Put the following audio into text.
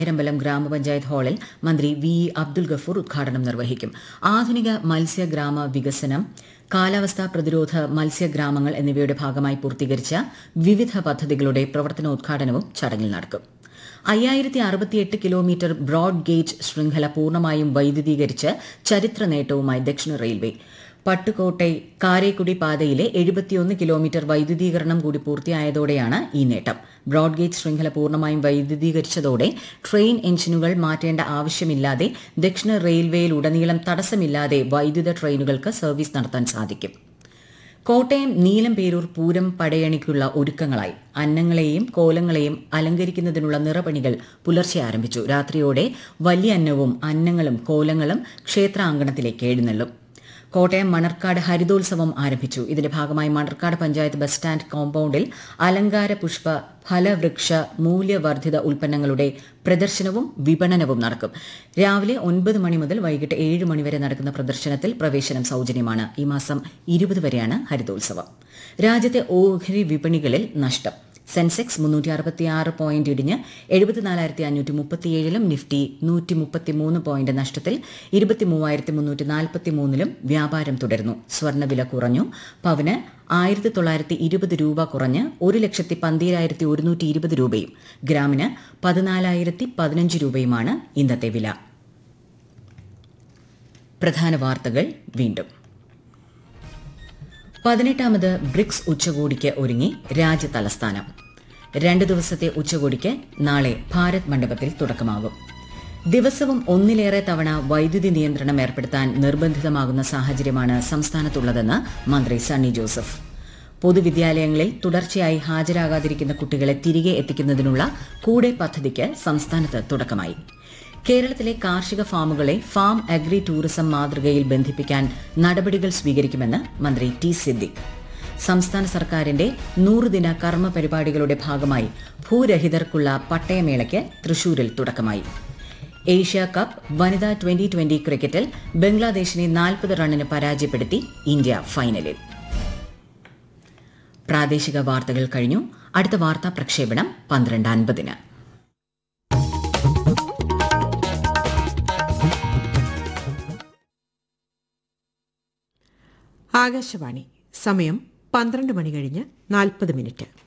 നേരമ്പലം ഗ്രാമപഞ്ചായത്ത് ഹാളിൽ മന്ത്രി വി ഇ അബ്ദുൽ ഗഫൂർ ഉദ്ഘാടനം നിർവഹിക്കും ആധുനിക മത്സ്യ ഗ്രാമ വികസനം കാലാവസ്ഥാ പ്രതിരോധ മത്സ്യഗ്രാമങ്ങൾ എന്നിവയുടെ ഭാഗമായി പൂർത്തീകരിച്ച വിവിധ പദ്ധതികളുടെ പ്രവർത്തനോദ്ഘാടനവും ചടങ്ങിൽ നടക്കും അയ്യായിരത്തി അറുപത്തിയെട്ട് കിലോമീറ്റർ ബ്രോഡ് ഗേജ് ശൃംഖല പൂർണ്ണമായും വൈദ്യുതീകരിച്ച് ചരിത്ര നേട്ടവുമായി ദക്ഷിണ റെയിൽവേ പട്ടുകോട്ടൈ കാരേക്കുടി പാതയിലെ എഴുപത്തിയൊന്ന് കിലോമീറ്റർ വൈദ്യുതീകരണം കൂടി പൂർത്തിയായതോടെയാണ് ഈ നേട്ടം ബ്രോഡ് ഗേജ് ശൃംഖല പൂർണ്ണമായും വൈദ്യുതീകരിച്ചതോടെ ട്രെയിൻ എഞ്ചിനുകൾ മാറ്റേണ്ട ആവശ്യമില്ലാതെ ദക്ഷിണ റെയിൽവേയിലുടനീളം തടസ്സമില്ലാതെ വൈദ്യുത ട്രെയിനുകൾക്ക് സർവീസ് നടത്താൻ സാധിക്കും കോട്ടയം നീലംപേരൂർ പൂരം പടയണിക്കുള്ള ഒരുക്കങ്ങളായി അന്നങ്ങളെയും കോലങ്ങളെയും അലങ്കരിക്കുന്നതിനുള്ള നിറപണികൾ പുലർച്ചെ ആരംഭിച്ചു രാത്രിയോടെ വലിയ അന്നവും അന്നങ്ങളും കോലങ്ങളും ക്ഷേത്രാങ്കണത്തിലേക്ക് എഴുന്നള്ളും കോട്ടയം മണർക്കാട് ഹരിതോത്സവം ആരംഭിച്ചു ഇതിന്റെ ഭാഗമായി മണർക്കാട് പഞ്ചായത്ത് ബസ് സ്റ്റാൻഡ് കോമ്പൌണ്ടിൽ അലങ്കാര പുഷ്പ ഫലവൃക്ഷ മൂല്യവർദ്ധിത ഉൽപ്പന്നങ്ങളുടെ പ്രദർശനവും വിപണനവും നടക്കും രാവിലെ ഒൻപത് മണി മുതൽ വൈകിട്ട് ഏഴ് മണി വരെ നടക്കുന്ന പ്രദർശനത്തിൽ പ്രവേശനം സൌജന്യമാണ് ഈ മാസം ഇരുപത് വരെയാണ് ഹരിതോത്സവം രാജ്യത്തെ ഓഹരി വിപണികളിൽ നഷ്ടം സെൻസെക്സ് മുന്നൂറ്റി അറുപത്തിയാറ് പോയിന്റ് ഇടിഞ്ഞ് എഴുപത്തിനാലായിരത്തി അഞ്ഞൂറ്റി മുപ്പത്തിയേഴിലും നിഫ്റ്റി നൂറ്റി മുപ്പത്തിമൂന്ന് പോയിന്റ് നഷ്ടത്തിൽ ഇരുപത്തിമൂവായിരത്തി മുന്നൂറ്റി നാൽപ്പത്തി മൂന്നിലും വ്യാപാരം തുടരുന്നു സ്വർണ്ണവില കുറഞ്ഞു പവന് ആയിരത്തി തൊള്ളായിരത്തി ഇരുപത് രൂപ കുറഞ്ഞ് ഒരു ലക്ഷത്തി പന്തീരായിരത്തി ഒരുന്നൂറ്റി ഇരുപത് രൂപയും ഗ്രാമിന് പതിനാലായിരത്തി പതിനഞ്ച് രൂപയുമാണ് ഇന്നത്തെ വില പ്രധാന വാർത്തകൾ വീണ്ടും പതിനെട്ടാമത് ബ്രിക്സ് ഉച്ചകോടിക്ക് ഒരുങ്ങി രാജ്യ തലസ്ഥാനം രണ്ട് ദിവസത്തെ ഉച്ചകോടിക്ക് നാളെ ഭാരത് മണ്ഡപത്തിൽ തുടക്കമാകും ദിവസവും ഒന്നിലേറെ തവണ വൈദ്യുതി നിയന്ത്രണം ഏർപ്പെടുത്താൻ നിർബന്ധിതമാകുന്ന സാഹചര്യമാണ് സംസ്ഥാനത്തുള്ളതെന്ന് മന്ത്രി സണ്ണി ജോസഫ് പൊതുവിദ്യാലയങ്ങളിൽ തുടർച്ചയായി ഹാജരാകാതിരിക്കുന്ന കുട്ടികളെ തിരികെ എത്തിക്കുന്നതിനുള്ള കൂടെ പദ്ധതിക്ക് സംസ്ഥാനത്ത് തുടക്കമായി കേരളത്തിലെ കാർഷിക ഫാമുകളെ ഫാം അഗ്രി ടൂറിസം മാതൃകയിൽ ബന്ധിപ്പിക്കാൻ നടപടികൾ സ്വീകരിക്കുമെന്ന് മന്ത്രി ടി സിദ്ദിഖ് സംസ്ഥാന സർക്കാരിന്റെ നൂറുദിന കർമ്മ പരിപാടികളുടെ ഭാഗമായി ഭൂരഹിതർക്കുള്ള പട്ടയമേളയ്ക്ക് തൃശൂരിൽ തുടക്കമായി ഏഷ്യ കപ്പ് വനിതാ ട്വന്റി ട്വന്റി ക്രിക്കറ്റിൽ ബംഗ്ലാദേശിനെ നാൽപ്പത് റണ്ണിന് പരാജയപ്പെടുത്തി ഇന്ത്യ ഫൈനലിൽ പ്രാദേശിക വാർത്തകൾ കഴിഞ്ഞു അടുത്ത വാർത്താ പ്രക്ഷേപണം പന്ത്രണ്ട് അൻപതിന് ആകാശവാണി സമയം പന്ത്രണ്ട് മണി കഴിഞ്ഞ് നാൽപ്പത് മിനിറ്റ്